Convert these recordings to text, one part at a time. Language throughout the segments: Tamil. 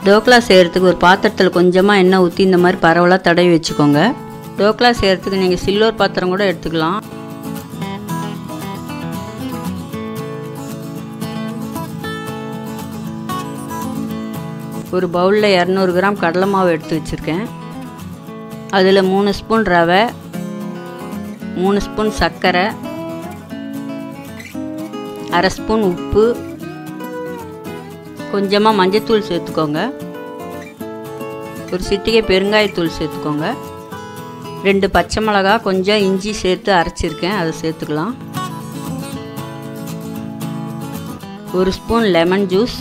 டோக்லா செய்கிறதுக்கு ஒரு பாத்திரத்தில் கொஞ்சமாக எண்ணெய் ஊற்றி இந்த மாதிரி பரவலாக தடவி வச்சுக்கோங்க டோக்லா செய்கிறதுக்கு நீங்கள் சில்வர் பாத்திரம் கூட எடுத்துக்கலாம் ஒரு பவுலில் இரநூறு கிராம் கடலை மாவு எடுத்து வச்சுருக்கேன் அதில் மூணு ஸ்பூன் ரவை மூணு ஸ்பூன் சர்க்கரை அரை ஸ்பூன் உப்பு கொஞ்சமாக மஞ்சத்தூள் சேர்த்துக்கோங்க ஒரு சிட்டிகை பெருங்காயத்தூள் சேர்த்துக்கோங்க ரெண்டு பச்சை மிளகா கொஞ்சம் இஞ்சி சேர்த்து அரைச்சிருக்கேன் அதை சேர்த்துக்கலாம் ஒரு ஸ்பூன் லெமன் ஜூஸ்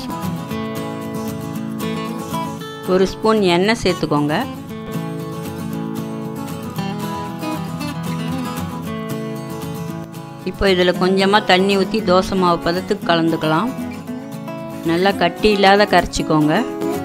ஒரு ஸ்பூன் எண்ணெய் சேர்த்துக்கோங்க இப்போ இதில் கொஞ்சமாக தண்ணி ஊற்றி தோசை மாவு பதத்துக்கு கலந்துக்கலாம் நல்லா கட்டி இல்லாத கரைச்சிக்கோங்க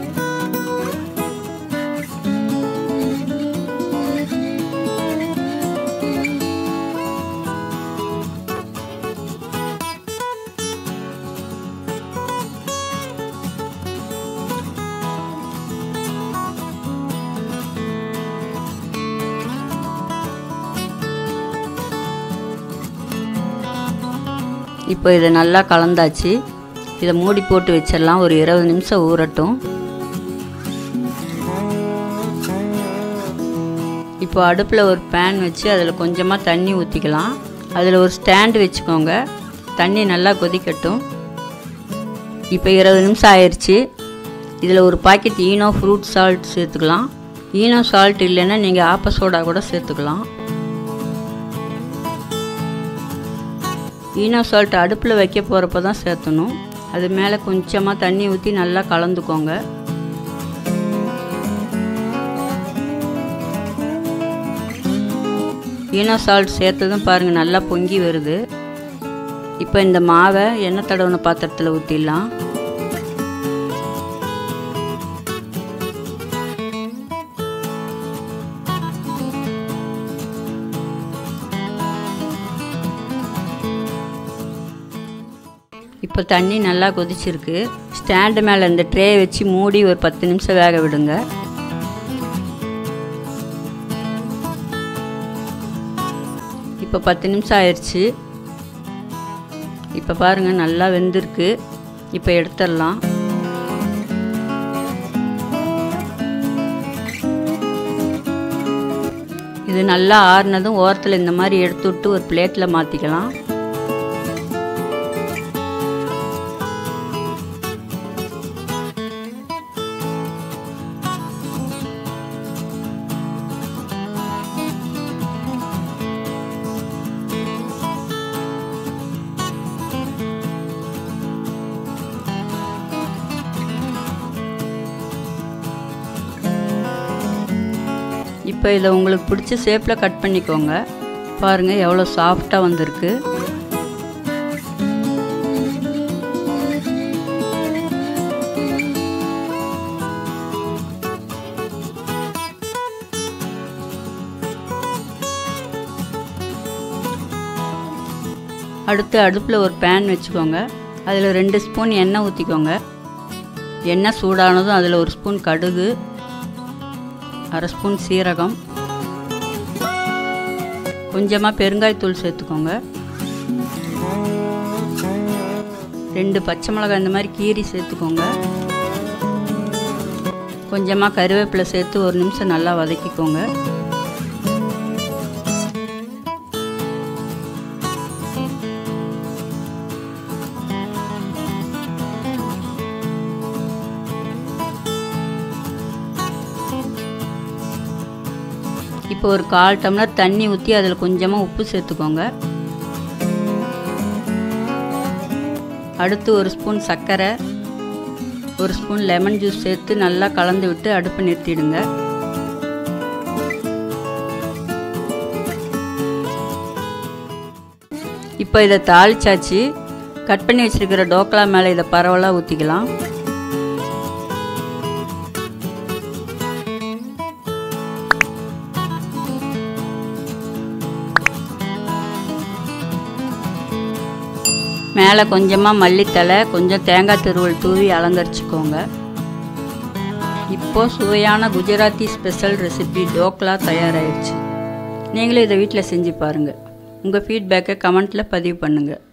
இப்போ இதை நல்லா கலந்தாச்சு இதை மூடி போட்டு வச்சிடலாம் ஒரு இருபது நிமிஷம் ஊறட்டும் இப்போ அடுப்பில் ஒரு பேன் வச்சு அதில் கொஞ்சமாக தண்ணி ஊற்றிக்கலாம் அதில் ஒரு ஸ்டாண்டு வச்சுக்கோங்க தண்ணி நல்லா கொதிக்கட்டும் இப்போ இருபது நிமிஷம் ஆயிடுச்சு இதில் ஒரு பாக்கெட் ஈனோ ஃப்ரூட் சால்ட் சேர்த்துக்கலாம் ஈனோ சால்ட் இல்லைன்னா நீங்கள் ஆப்ப சோடா கூட சேர்த்துக்கலாம் ஈனோ சால்ட் அடுப்பில் வைக்க போகிறப்ப தான் சேர்த்தணும் அது மேலே கொஞ்சமாக தண்ணி ஊற்றி நல்லா கலந்துக்கோங்க ஈனோ சால்ட் சேர்த்ததும் பாருங்கள் நல்லா பொங்கி வருது இப்போ இந்த மாவை எண்ணெய் தடவின பாத்திரத்தில் ஊற்றிடலாம் இப்போ தண்ணி நல்லா கொதிச்சிருக்கு ஸ்டாண்டு மேலே இந்த ட்ரே வச்சு மூடி ஒரு பத்து நிமிஷம் வேக விடுங்க இப்போ பத்து நிமிஷம் ஆயிடுச்சு இப்போ பாருங்கள் நல்லா வெந்திருக்கு இப்போ எடுத்துடலாம் இது நல்லா ஆறுனதும் ஓரத்தில் இந்த மாதிரி எடுத்து விட்டு ஒரு பிளேட்டில் மாற்றிக்கலாம் இப்போ இதை உங்களுக்கு பிடிச்ச ஷேப்பில் கட் பண்ணிக்கோங்க பாருங்கள் எவ்வளோ சாஃப்டாக வந்திருக்கு அடுத்து அடுப்பில் ஒரு பேன் வச்சுக்கோங்க அதில் ரெண்டு ஸ்பூன் எண்ணெய் ஊற்றிக்கோங்க எண்ணெய் சூடானதும் அதில் ஒரு ஸ்பூன் கடுகு அரை ஸ்பூன் சீரகம் கொஞ்சமாக பெருங்காயத்தூள் சேர்த்துக்கோங்க ரெண்டு பச்சை மிளகாய் இந்த மாதிரி கீரி சேர்த்துக்கோங்க கொஞ்சமாக கருவேப்பிலை சேர்த்து ஒரு நிமிஷம் நல்லா வதக்கிக்கோங்க இப்போ ஒரு கால் டம்ளர் தண்ணி ஊற்றி அதில் கொஞ்சமாக உப்பு சேர்த்துக்கோங்க அடுத்து ஒரு ஸ்பூன் சர்க்கரை ஒரு ஸ்பூன் லெமன் ஜூஸ் சேர்த்து நல்லா கலந்து விட்டு அடுப்பு நிறுத்திடுங்க இப்போ இதை தாளிச்சாச்சு கட் பண்ணி வச்சுருக்கிற டோக்லா மேலே இதை பரவலாக ஊற்றிக்கலாம் மேலே கொஞ்சமாக மல்லித்தலை கொஞ்சம் தேங்காய் துருவல் தூவி அலங்கரிச்சுக்கோங்க இப்போது சுவையான குஜராத்தி ஸ்பெஷல் ரெசிபி டோக்லா தயாராகிடுச்சு நீங்களும் இதை வீட்டில் செஞ்சு பாருங்கள் உங்கள் ஃபீட்பேக்கை கமெண்ட்டில் பதிவு பண்ணுங்கள்